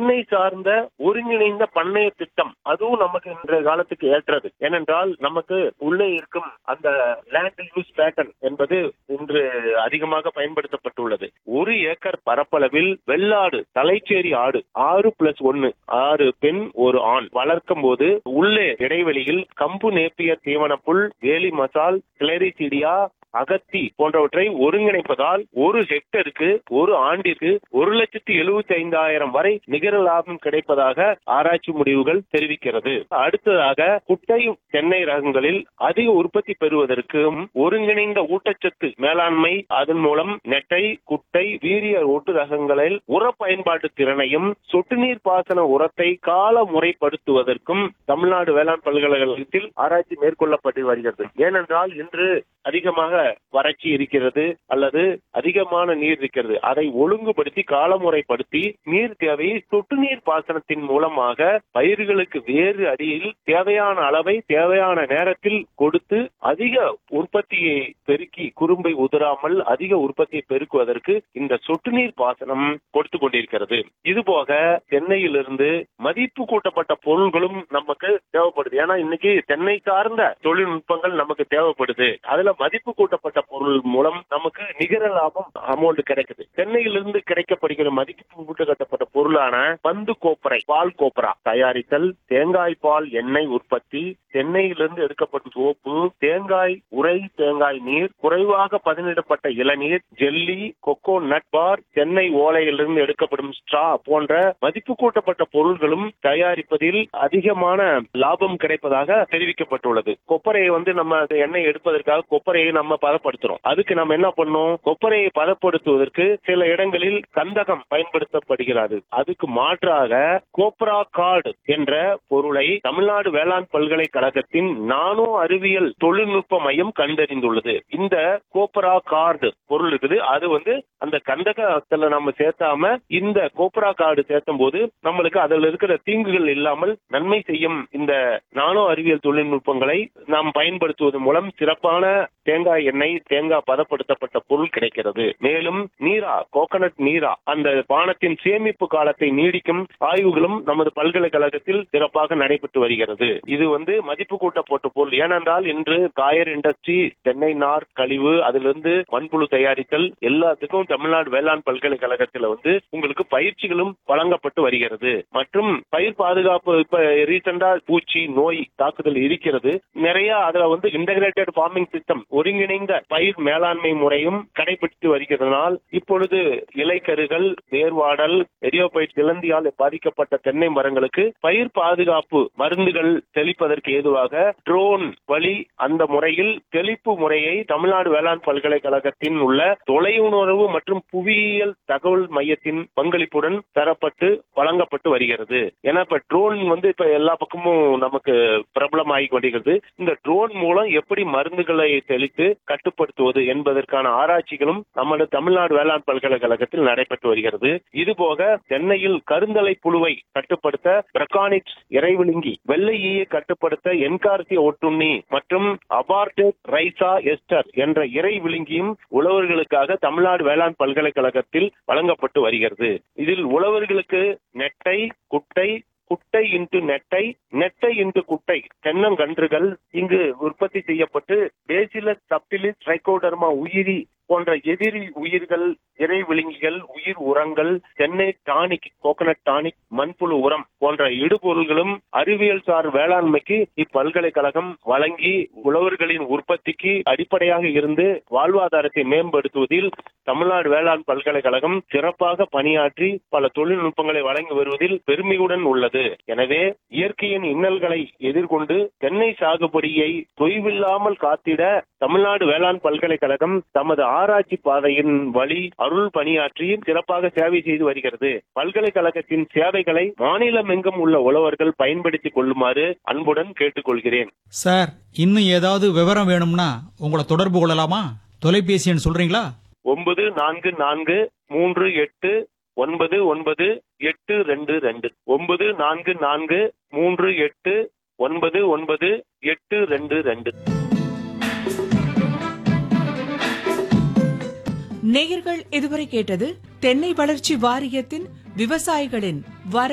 தென்னை சார்ந்த ஒருங்கிணைந்த பண்ணைய திட்டம் அதுவும் நமக்கு இன்றைய காலத்துக்கு ஏற்றது ஏனென்றால் நமக்கு உள்ளே இருக்கும் அந்த லேண்ட் யூஸ் பேட்டர்ன் என்பது இன்று அதிகமாக பயன்படுத்தப்பட்டுள்ளது ஒரு ஏக்கர் பரப்பளவில் வெள்ளாடு தலைச்சேரி ஆடு ஆறு பிளஸ் ஒன்னு ஆறு பெண் ஒரு ஆண் வளர்க்கும் போது உள்ளே இடைவெளியில் கம்பு நேப்பியர் தீவனப்புல் வேலி மசால் கிளரிசிடியா அகத்தி போன்றவற்றை ஒருங்கிணைப்பதால் ஒரு ஹெக்டருக்கு ஒரு ஆண்டிற்கு ஒரு லட்சத்தி எழுபத்தி ஐந்தாயிரம் வரை நிகர லாபம் கிடைப்பதாக ஆராய்ச்சி முடிவுகள் தெரிவிக்கிறது அடுத்ததாக குட்டை தென்னை ரகங்களில் அதிக உற்பத்தி பெறுவதற்கும் ஒருங்கிணைந்த ஊட்டச்சத்து மேலாண்மை அதன் மூலம் நெட்டை குட்டை வீரிய ஒட்டு ரகங்களில் உர பயன்பாட்டு திறனையும் சொட்டு நீர் பாசன உரத்தை கால முறைப்படுத்துவதற்கும் தமிழ்நாடு வேளாண் பல்கலைக்கழகத்தில் ஆராய்ச்சி மேற்கொள்ளப்பட்டு வருகிறது ஏனென்றால் இன்று அதிகமாக வறட்சி இருக்கிறது அல்லது அதிகமான நீர் இருக்கிறது அதை ஒழுங்குபடுத்தி காலமுறைப்படுத்தி நீர் தேவையை சொட்டு நீர் பாசனத்தின் மூலமாக பயிர்களுக்கு வேறு அடியில் தேவையான அளவை தேவையான நேரத்தில் கொடுத்து அதிக உற்பத்தியை பெருக்கி குறும்பை உதிராமல் அதிக உற்பத்தியை பெருக்குவதற்கு இந்த சொட்டு நீர் பாசனம் கொடுத்து கொண்டிருக்கிறது இதுபோக தென்னையிலிருந்து மதிப்பு கூட்டப்பட்ட பொருள்களும் நமக்கு தேவைப்படுது ஏன்னா இன்னைக்கு தென்னை சார்ந்த தொழில்நுட்பங்கள் நமக்கு தேவைப்படுது அதுல மதிப்பு கூட்டப்பட்ட பொருள் மூலம் நமக்கு நிகர லாபம் அமௌண்ட் கிடைக்குது தென்னையிலிருந்து கிடைக்கப்படுகிற மதிப்பு கூட்டப்பட்ட பொருளான பந்து கோப்பரை பால் கோப்பரா தயாரித்தல் தேங்காய் பால் எண்ணெய் உற்பத்தி தென்னையிலிருந்து எடுக்கப்பட்ட சோப்பு தேங்காய் உரை தேங்காய் நீர் குறைவாக பதனிடப்பட்ட இளநீர் ஜெல்லி கொக்கோ நட் பார் தென்னை ஓலையிலிருந்து எடுக்கப்படும் ஸ்ட்ரா போன்ற மதிப்பு கூட்டப்பட்ட பொருள்களும் தயாரிப்பதில் அதிகமான லாபம் கிடைப்பதாக தெரிவிக்கப்பட்டுள்ளது கொப்பரையை வந்து நம்ம அந்த எண்ணெய் எடுப்பதற்காக கொப்பரையை நம்ம பதப்படுத்துறோம் அதுக்கு நம்ம என்ன பண்ணோம் கொப்பரையை பதப்படுத்துவதற்கு சில இடங்களில் கந்தகம் பயன்படுத்தப்படுகிறது அதுக்கு மாற்றாக கோப்ரா கார்டு என்ற பொருளை தமிழ்நாடு வேளாண் பல்கலைக்கழகத்தின் நானோ அறிவியல் தொழில்நுட்ப மையம் கண்டறிந்துள்ளது இந்த கோப்ரா கார்டு பொருள் இருக்குது அது வந்து அந்த கந்தகத்துல நம்ம சேர்த்தாம இந்த கோப்ரா கார்டு சேர்த்தும் போது நம்மளுக்கு அதுல இருக்கிற தீங்குகள் இல்லாமல் நன்மை செய்யும் இந்த நானோ அறிவியல் தொழில்நுட்பங்களை நாம் பயன்படுத்துவதன் மூலம் சிறப்பான தேங்காய் எண்ணெய் தேங்காய் பதப்படுத்தப்பட்ட பொருள் கிடைக்கிறது மேலும் நீரா கோகனட் நீரா அந்த பானத்தின் சேமிப்பு காலத்தை நீடிக்கும் ஆய்வுகளும் நமது பல்கலைக்கழகத்தில் சிறப்பாக நடைபெற்று வருகிறது இது வந்து மதிப்பு கூட்டப்பட்ட பொருள் ஏனென்றால் இன்று காயர் இண்டஸ்ட்ரி தென்னை நார் கழிவு அதிலிருந்து மண்புழு தயாரித்தல் எல்லாத்துக்கும் தமிழ்நாடு வேளாண் பல்கலைக்கழகத்தில் வந்து உங்களுக்கு பயிற்சிகளும் வழங்கப்பட்டு வருகிறது மற்றும் பயிர் பாதுகாப்பு இப்ப ரீசெண்டா பூச்சி நோய் தாக்குதல் இருக்கிறது நிறைய அதுல வந்து இன்டகிரேட்டட் ஃபார்மிங் சிஸ்டம் ஒருங்கிணைந்த பயிர் மேலாண்மை முறையும் கடைபிடித்து வருகிறதனால் இப்பொழுது இலைக்கருகள் வேர்வாடல் எரியோபைட் சிலந்தியால் பாதிக்கப்பட்ட தென்னை மரங்களுக்கு பயிர் பாதுகாப்பு மருந்துகள் தெளிப்பதற்கு ஏதுவாக ட்ரோன் வழி அந்த முறையில் தெளிப்பு முறையை தமிழ்நாடு வேளாண் பல்கலைக்கழகத்தின் உள்ள தொலையுணர்வு மற்றும் புவியியல் தகவல் மையத்தின் பங்களிப்புடன் தரப்பட்டு வழங்கப்பட்டு வருகிறது ஏன்னா இப்ப ட்ரோன் வந்து இப்ப எல்லா பக்கமும் நமக்கு பிரபலமாகி கொண்டிருக்கிறது இந்த ட்ரோன் மூலம் எப்படி மருந்துகளை தெளித்து கட்டுப்படுத்துவது என்பதற்கான ஆராய்ச்சிகளும் நமது தமிழ்நாடு வேளாண் பல்கலைக்கழகத்தில் நடைபெற்று வருகிறது இதுபோக சென்னையில் கருந்தலை புழுவை கட்டுப்படுத்த பிரகானிக்ஸ் இறைவிழுங்கி வெள்ளை ஈயை கட்டுப்படுத்த என்கார்சி ஒட்டுண்ணி மற்றும் அபார்டட் ரைசா எஸ்டர் என்ற இறை விழுங்கியும் உழவர்களுக்காக தமிழ்நாடு வேளாண் பல்கலைக்கழகத்தில் வழங்கப்பட்டு வருகிறது இதில் உழவர்களுக்கு நெட்டை குட்டை குட்டை இன்டு நெட்டை நெட்டை இன்டு குட்டை தென்னங்கன்றுகள் இங்கு உற்பத்தி செய்யப்பட்டு பேசிலஸ் சப்டிலிஸ் ட்ரைகோடர்மா உயிரி போன்ற எதிரி உயிர்கள் இறை விழுங்கிகள் உயிர் உரங்கள் தென்னை டானிக் கோகனட் டானிக் மண்புழு உரம் போன்ற இடுபொருள்களும் அறிவியல் சார் வேளாண்மைக்கு இப்பல்கலைக்கழகம் வழங்கி உழவர்களின் உற்பத்திக்கு அடிப்படையாக இருந்து வாழ்வாதாரத்தை மேம்படுத்துவதில் தமிழ்நாடு வேளாண் பல்கலைக்கழகம் சிறப்பாக பணியாற்றி பல தொழில்நுட்பங்களை வழங்கி வருவதில் பெருமையுடன் உள்ளது எனவே இயற்கையின் இன்னல்களை எதிர்கொண்டு தென்னை சாகுபடியை தொய்வில்லாமல் காத்திட தமிழ்நாடு வேளாண் பல்கலைக்கழகம் தமது ஆராய்ச்சி பாதையின் வழி அருள் பணியாற்றி சிறப்பாக சேவை செய்து வருகிறது பல்கலைக்கழகத்தின் சேவைகளை மாநிலமெங்கும் உள்ள உழவர்கள் பயன்படுத்திக் கொள்ளுமாறு அன்புடன் கேட்டுக்கொள்கிறேன் சார் இன்னும் ஏதாவது விவரம் வேணும்னா உங்களை தொடர்பு கொள்ளலாமா தொலைபேசி எண் சொல்றீங்களா ஒன்பது நான்கு நான்கு மூன்று எட்டு ஒன்பது ஒன்பது எட்டு ரெண்டு ரெண்டு ஒன்பது நான்கு நான்கு மூன்று எட்டு ஒன்பது ஒன்பது எட்டு ரெண்டு ரெண்டு நேயர்கள் இதுவரை கேட்டது தென்னை வளர்ச்சி வாரியத்தின் விவசாயிகளின் வர